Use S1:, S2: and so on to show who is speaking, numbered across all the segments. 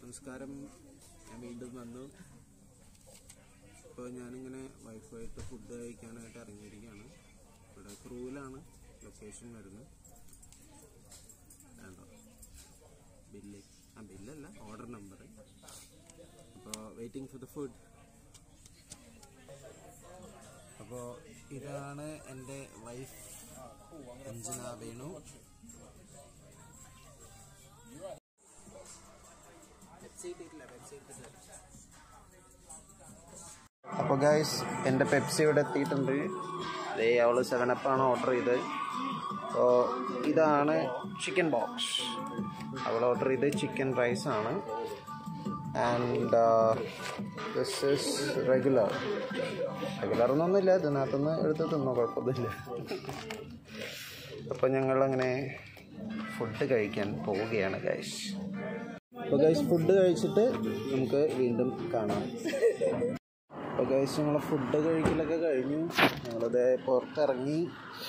S1: നമസ്കാരം ഞാൻ വീണ്ടും വന്നു ഇപ്പോൾ ഞാനിങ്ങനെ വൈഫായിട്ട് ഫുഡ് കഴിക്കാനായിട്ട് ഇറങ്ങിയിരിക്കുകയാണ് ഇവിടെ ക്രൂവിലാണ് ലൊക്കേഷൻ വരുന്നത് വേണ്ടോ ബില്ല് ആ ബില്ലല്ല ഓർഡർ നമ്പർ അപ്പോൾ വെയിറ്റിംഗ് ഫോർ ദ ഫുഡ് അപ്പോൾ ഇതാണ് എൻ്റെ വൈഫ് അഞ്ജന വേണു അപ്പോൾ ഗൈസ് എൻ്റെ പെപ്സി ഇവിടെ എത്തിയിട്ടുണ്ട് ദേ അവള് സെവനപ്പാണ് ഓർഡർ ചെയ്തത് അപ്പോൾ ഇതാണ് ചിക്കൻ ബോക്സ് അവൾ ഓർഡർ ചെയ്ത് ചിക്കൻ റൈസ് ആണ് and this is regular regular ഒന്നൊന്നുമില്ല ഇതിനകത്തുനിന്ന് എടുത്ത് തിന്നോ കുഴപ്പമൊന്നുമില്ല അപ്പോൾ ഞങ്ങളങ്ങനെ ഫുഡ് കഴിക്കാൻ പോവുകയാണ് ഗൈസ് അപ്പോൾ ഗൈസ് ഫുഡ് കഴിച്ചിട്ട് നമുക്ക് വീണ്ടും കാണാം അപ്പോൾ ഗൈസ് ഞങ്ങളെ ഫുഡ് കഴിക്കലൊക്കെ കഴിഞ്ഞു ഞങ്ങളിത് പുറത്തിറങ്ങി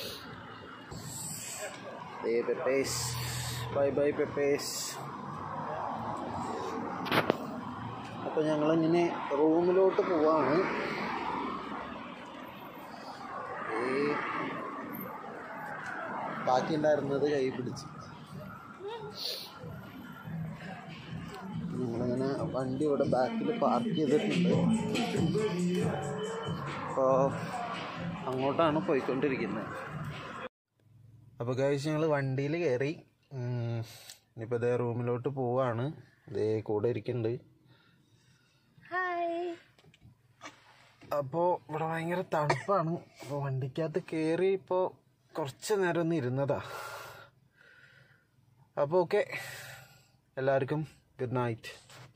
S1: ദേ പെപ്പേസ് ബൈ ബൈ പെപ്പേസ് അപ്പോൾ ഞങ്ങളിങ്ങനെ റൂമിലോട്ട് പോവാണ് ഈ ബാക്കി ഉണ്ടായിരുന്നത് കൈ പിടിച്ച് ഞങ്ങളിങ്ങനെ വണ്ടി ഇവിടെ ബാക്കിൽ പാർക്ക് ചെയ്തിട്ടുണ്ട് അപ്പോൾ അങ്ങോട്ടാണ് പോയിക്കൊണ്ടിരിക്കുന്നത് അപ്പോൾ കഴിച്ച് ഞങ്ങൾ വണ്ടിയിൽ കയറി ഇനിയിപ്പോൾ ഇതേ റൂമിലോട്ട് പോവാണ് ഇതേ കൂടെ ഇരിക്കുന്നുണ്ട് അപ്പോൾ ഇവിടെ ഭയങ്കര തണുപ്പാണ് അപ്പോൾ വണ്ടിക്കകത്ത് കയറി ഇപ്പോൾ കുറച്ച് നേരം ഒന്ന് ഇരുന്നതാ അപ്പോൾ ഓക്കെ എല്ലാവർക്കും ഗുഡ് നൈറ്റ്